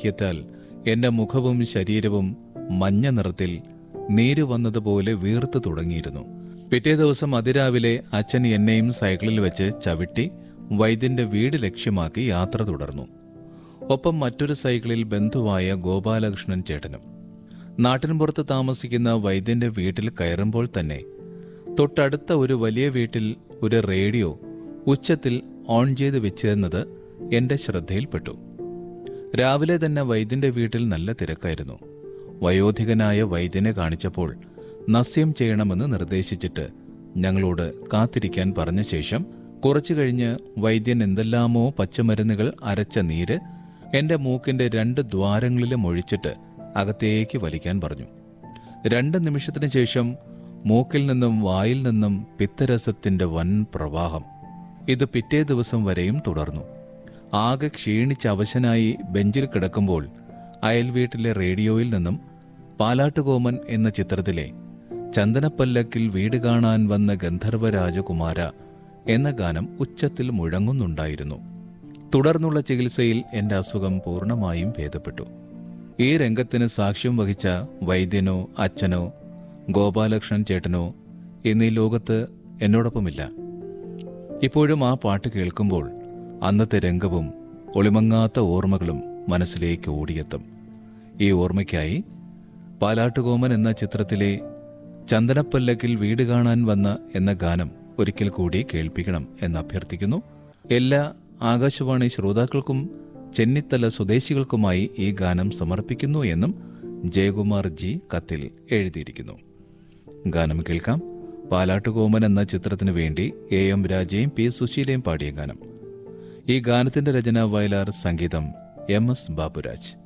വാർദ്ധക്യത്താൽ എന്റെ മുഖവും ശരീരവും മഞ്ഞ നിറത്തിൽ നീര് വന്നതുപോലെ വീർത്തു തുടങ്ങിയിരുന്നു പിറ്റേ ദിവസം അതിരാവിലെ അച്ഛൻ എന്നെയും സൈക്കിളിൽ വെച്ച് ചവിട്ടി വൈദ്യന്റെ വീട് ലക്ഷ്യമാക്കി യാത്ര തുടർന്നു ഒപ്പം മറ്റൊരു സൈക്കിളിൽ ബന്ധുവായ ഗോപാലകൃഷ്ണൻ ചേട്ടനും നാട്ടിൻപുറത്ത് താമസിക്കുന്ന വൈദ്യന്റെ വീട്ടിൽ കയറുമ്പോൾ തന്നെ തൊട്ടടുത്ത ഒരു വലിയ വീട്ടിൽ ഒരു റേഡിയോ ഉച്ചത്തിൽ ഓൺ ചെയ്ത് വെച്ചിരുന്നത് എന്റെ ശ്രദ്ധയിൽപ്പെട്ടു രാവിലെ തന്നെ വൈദ്യന്റെ വീട്ടിൽ നല്ല തിരക്കായിരുന്നു വയോധികനായ വൈദ്യനെ കാണിച്ചപ്പോൾ നസ്യം ചെയ്യണമെന്ന് നിർദ്ദേശിച്ചിട്ട് ഞങ്ങളോട് കാത്തിരിക്കാൻ പറഞ്ഞ ശേഷം കുറച്ചു കഴിഞ്ഞ് വൈദ്യൻ എന്തെല്ലാമോ പച്ചമരുന്നുകൾ അരച്ച നീര് എന്റെ മൂക്കിന്റെ രണ്ട് ദ്വാരങ്ങളിലും ഒഴിച്ചിട്ട് അകത്തേക്ക് വലിക്കാൻ പറഞ്ഞു രണ്ട് നിമിഷത്തിന് ശേഷം മൂക്കിൽ നിന്നും വായിൽ നിന്നും പിത്തരസത്തിന്റെ വൻ പ്രവാഹം ഇത് പിറ്റേ ദിവസം വരെയും തുടർന്നു ആകെ ക്ഷീണിച്ച് അവശനായി ബെഞ്ചിൽ കിടക്കുമ്പോൾ അയൽവീട്ടിലെ റേഡിയോയിൽ നിന്നും പാലാട്ടുകോമൻ എന്ന ചിത്രത്തിലെ ചന്ദനപ്പല്ലക്കിൽ വീട് കാണാൻ വന്ന ഗന്ധർവ രാജകുമാര എന്ന ഗാനം ഉച്ചത്തിൽ മുഴങ്ങുന്നുണ്ടായിരുന്നു തുടർന്നുള്ള ചികിത്സയിൽ എന്റെ അസുഖം പൂർണ്ണമായും ഭേദപ്പെട്ടു ഈ രംഗത്തിന് സാക്ഷ്യം വഹിച്ച വൈദ്യനോ അച്ഛനോ ഗോപാലകൃഷ്ണൻ ചേട്ടനോ എന്നീ ലോകത്ത് എന്നോടൊപ്പമില്ല ഇപ്പോഴും ആ പാട്ട് കേൾക്കുമ്പോൾ അന്നത്തെ രംഗവും ഒളിമങ്ങാത്ത ഓർമ്മകളും മനസ്സിലേക്ക് ഓടിയെത്തും ഈ ഓർമ്മയ്ക്കായി പാലാട്ടുകോമൻ എന്ന ചിത്രത്തിലെ ചന്ദനപ്പല്ലക്കിൽ വീട് കാണാൻ വന്ന എന്ന ഗാനം ഒരിക്കൽ കൂടി കേൾപ്പിക്കണം എന്ന് അഭ്യർത്ഥിക്കുന്നു എല്ലാ ആകാശവാണി ശ്രോതാക്കൾക്കും ചെന്നിത്തല സ്വദേശികൾക്കുമായി ഈ ഗാനം സമർപ്പിക്കുന്നു എന്നും ജയകുമാർ ജി കത്തിൽ എഴുതിയിരിക്കുന്നു ഗാനം കേൾക്കാം പാലാട്ടുകോമൻ എന്ന ചിത്രത്തിനു വേണ്ടി എ എം രാജയും പി സുശീലയും പാടിയ ഗാനം ഈ ഗാനത്തിന്റെ രചന വയലാർ സംഗീതം എം എസ് ബാബുരാജ്